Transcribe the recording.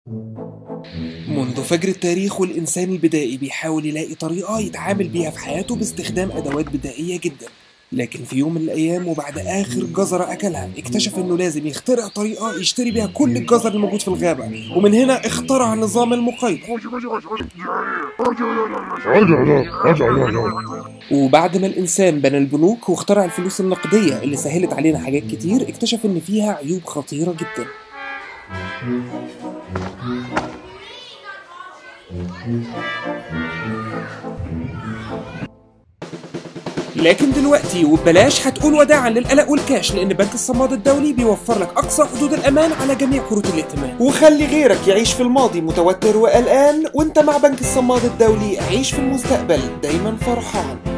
منذ فجر التاريخ والإنسان البدائي بيحاول يلاقي طريقة يتعامل بيها في حياته باستخدام أدوات بدائية جدا لكن في يوم من الأيام وبعد آخر جزرة أكلها اكتشف إنه لازم يخترع طريقة يشتري بيها كل الجزر الموجود في الغابة ومن هنا اخترع نظام المقايضة وبعد ما الإنسان بنى البنوك واخترع الفلوس النقدية اللي سهلت علينا حاجات كتير اكتشف إن فيها عيوب خطيرة جدا لكن دلوقتي وببلاش هتقول وداعا للقلق والكاش لان بنك الصماد الدولي بيوفر لك اقصى حدود الامان على جميع كروت الائتمان وخلي غيرك يعيش في الماضي متوتر وقلقان وانت مع بنك الصماد الدولي عيش في المستقبل دايما فرحان